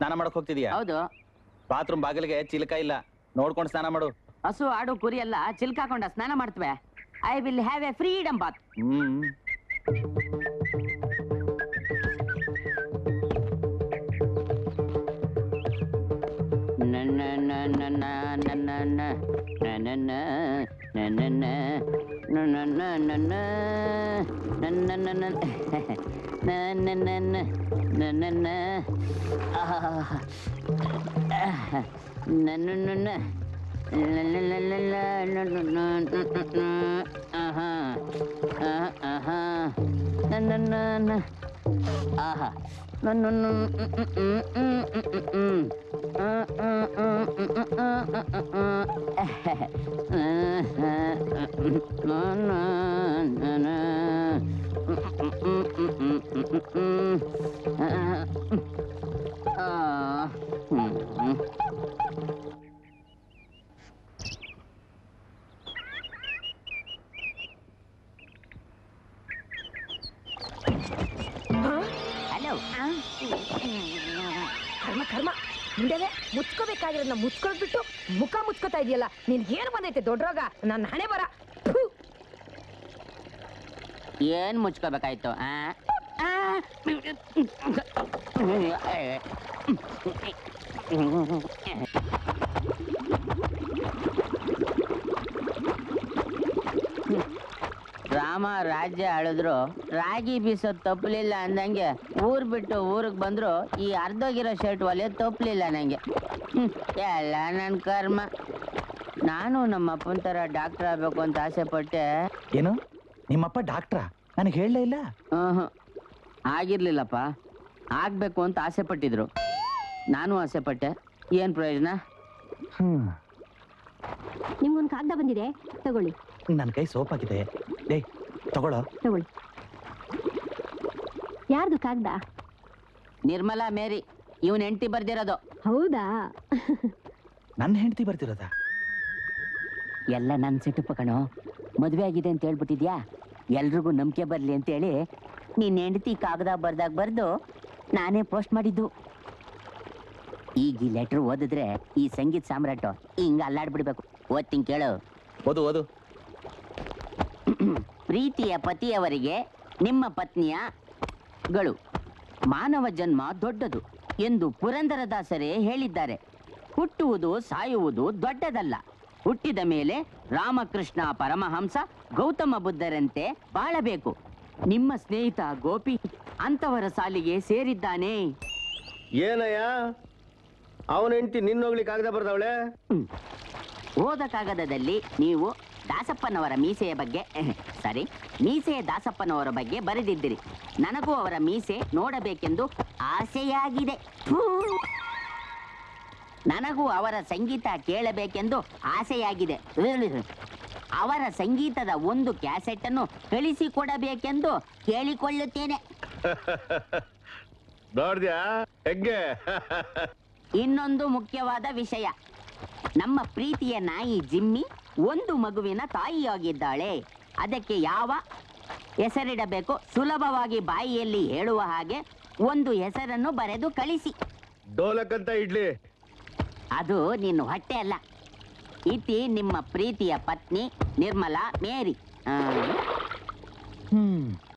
ಸ್ನಾನ ಮಾಡಕ್ ಹೋಗ್ತಿದ್ಯಾ ಹೌದು ಬಾತ್ರೂಮ್ ಬಾಗಿಲಿಗೆ ಚಿಲಕ ಇಲ್ಲ ನೋಡ್ಕೊಂಡು ಸ್ನಾನ ಮಾಡು ಹಸು ಆಡು ಕುರಿ ಎಲ್ಲ ಚಿಲ್ಕಾಕೊಂಡ ಸ್ನಾನ ಮಾಡ್ತವೆ I will have a freedom bath hmm ಆಹಾ ಹಲೋ ಕರ್ಮ ಕರ್ಮ ಮುಂದೆನೆ ಮುಚ್ಕೋಬೇಕಾಗಿರೋದನ್ನ ಮುಚ್ಕೊಳ್ಬಿಟ್ಟು ಮುಖ ಮುಚ್ಕೋತಾ ಇದೆಯಲ್ಲ ನಿನ್ಗೆ ಏನು ಬಂದೈತೆ ದೊಡ್ಡ ರೋಗ ನನ್ನ ಹಣೆ ಬರ ಥು. ಏನ್ ಮುಚ್ಕೋಬೇಕಾಯ್ತು ಆ? ಆ? ರಾಮ ರಾಜ್ಯ ಆಳಿದ್ರು ರಾಗಿ ಬೀಸೋದ್ ತಪ್ಪಲಿಲ್ಲ ಅಂದಂಗೆ ಊರ್ ಬಿಟ್ಟು ಊರಿಗೆ ಬಂದ್ರು ಈ ಅರ್ಧೋಗಿರೋ ಶರ್ಟ್ ಒಲೆ ತಪ್ಪಲಿಲ್ಲ ನಂಗೆ ಹ್ಮ್, ಎಲ್ಲ ನನ್ನ ಕರ್ಮ ನಾನು ನಮ್ಮ ಅಪ್ಪನ ಥರ ಡಾಕ್ಟರ್ ಆಗ್ಬೇಕು ಅಂತ ಆಸೆ ಪಟ್ಟೆ ಏನು ನಿಮ್ಮಪ್ಪ ಡಾಕ್ಟ್ರಾ ನನಗೆ ಹೇಳಲೇ ಇಲ್ಲ ಆಹಾ. ಆಗಿರ್ಲಿಲ್ಲಪ್ಪ ಆಗ್ಬೇಕು ಅಂತ ಆಸೆ ಪಟ್ಟಿದ್ರು ನಾನು ಆಸೆ ಪಟ್ಟೆ ಏನ್ ಪ್ರಯೋಜನ ಹ್ಮ್ ನಿಮ್ಗೊಂದು ಕಾಗದ ಬಂದಿದೆ ತಗೊಳ್ಳಿ ನನ್ನ ಕೈ ಸೋಪಾಗಿದೆ ಡೇ ತಗೊಳ್ಳೋ ತಗೊಳ್ಳಿ ಯಾರ್ದು ಕಾಗದ ನಿರ್ಮಲಾ ಮೇರಿ ಇವನ್ ಹೆಂಡತಿ ಬರ್ದಿರೋದು ಹೌದಾ ನನ್ನ ಹೆಂಡತಿ ಬರ್ತಿರೋದಾ ಎಲ್ಲ ನನ್ನ ಸಿಟ್ಟಪ್ಪ ಕಣೋ ಮದುವೆ ಆಗಿದೆ ಅಂತ ಹೇಳ್ಬಿಟ್ಟಿದ್ಯಾ ಎಲ್ರಿಗೂ ನಂಬಿಕೆ ಬರ್ಲಿ ಅಂತೇಳಿ ನಿನ್ನ ಹೆಂಡತಿ ಕಾಗದ ಬರ್ದಾಗ ಬರ್ದು ನಾನೇ ಪೋಸ್ಟ್ ಮಾಡಿದ್ದು ಈಗ ಈ ಲೆಟರ್ ಓದಿದ್ರೆ ಈ ಸಂಗೀತ ಸಾಮ್ರಾಟು ಹಿಂಗ ಅಲ್ಲಾಡ್ಬಿಡ್ಬೇಕು ಓದ್ತೀನಿ ಕೇಳು ಓದು ಓದು ಪ್ರೀತಿಯ ಪತಿಯವರಿಗೆ ನಿಮ್ಮ ಪತ್ನಿಯ ಗಳು ಮಾನವ ಜನ್ಮ ದೊಡ್ಡದು ಎಂದು ಪುರಂದರದಾಸರೇ ಹೇಳಿದ್ದಾರೆ ಹುಟ್ಟುವುದು ಸಾಯುವುದು ದೊಡ್ಡದಲ್ಲ ಹುಟ್ಟಿದ ಮೇಲೆ ರಾಮಕೃಷ್ಣ ಪರಮಹಂಸ ಗೌತಮ ಬುದ್ಧರಂತೆ ಬಾಳಬೇಕು ನಿಮ್ಮ ಸ್ನೇಹಿತ ಗೋಪಿ ಅಂತವರ ಸಾಲಿಗೆ ಸೇರಿದ್ದಾನೆ ಏನಯ್ಯ ಅವನ ಹೆಂಡತಿ ನಿನ್ನೋಗ್ಲಿ ಕಾಗದ ಬರ್ದವಳೆ ಓದ ಕಾಗದದಲ್ಲಿ ನೀವು ದಾಸಪ್ಪನವರ ಮೀಸೆಯ ಬಗ್ಗೆ ಸರಿ ಮೀಸೆಯ ದಾಸಪ್ಪನವರ ಬಗ್ಗೆ ಬರೆದಿದ್ದಿರಿ ನನಗೂ ಅವರ ಮೀಸೆ ನೋಡಬೇಕೆಂದು ಆಸೆಯಾಗಿದೆ ಥೂ. ನನಗೂ ಅವರ ಸಂಗೀತ ಕೇಳಬೇಕೆಂದು ಆಸೆಯಾಗಿದೆ ಅವರ ಸಂಗೀತದ ಒಂದು ಕ್ಯಾಸೆಟ್ ಅನ್ನು ಕಳಿಸಿಕೊಡಬೇಕೆಂದು ಕೇಳಿಕೊಳ್ಳುತ್ತೇನೆ ನೋಡ್ದ್ಯಾ ಹೆಂಗೆ ಇನ್ನೊಂದು ಮುಖ್ಯವಾದ ವಿಷಯ ನಮ್ಮ ಪ್ರೀತಿಯ ನಾಯಿ ಜಿಮ್ಮಿ ಒಂದು ಮಗುವಿನ ತಾಯಿಯಾಗಿದ್ದಾಳೆ ಅದಕ್ಕೆ ಯಾವ ಹೆಸರಿಡಬೇಕು ಸುಲಭವಾಗಿ ಬಾಯಿಯಲ್ಲಿ ಹೇಳುವ ಹಾಗೆ ಒಂದು ಹೆಸರನ್ನು ಬರೆದು ಕಳಿಸಿ ಡೋಲಕ್ ಅಂತ ಇಡ್ಲಿ ಅದು ನಿನ್ನ ಹೊಟ್ಟೆ ಅಲ್ಲ ಇತಿ ನಿಮ್ಮ ಪ್ರೀತಿಯ ಪತ್ನಿ ನಿರ್ಮಲಾ ಮೇರಿ ಆ, ಹ್ಮ್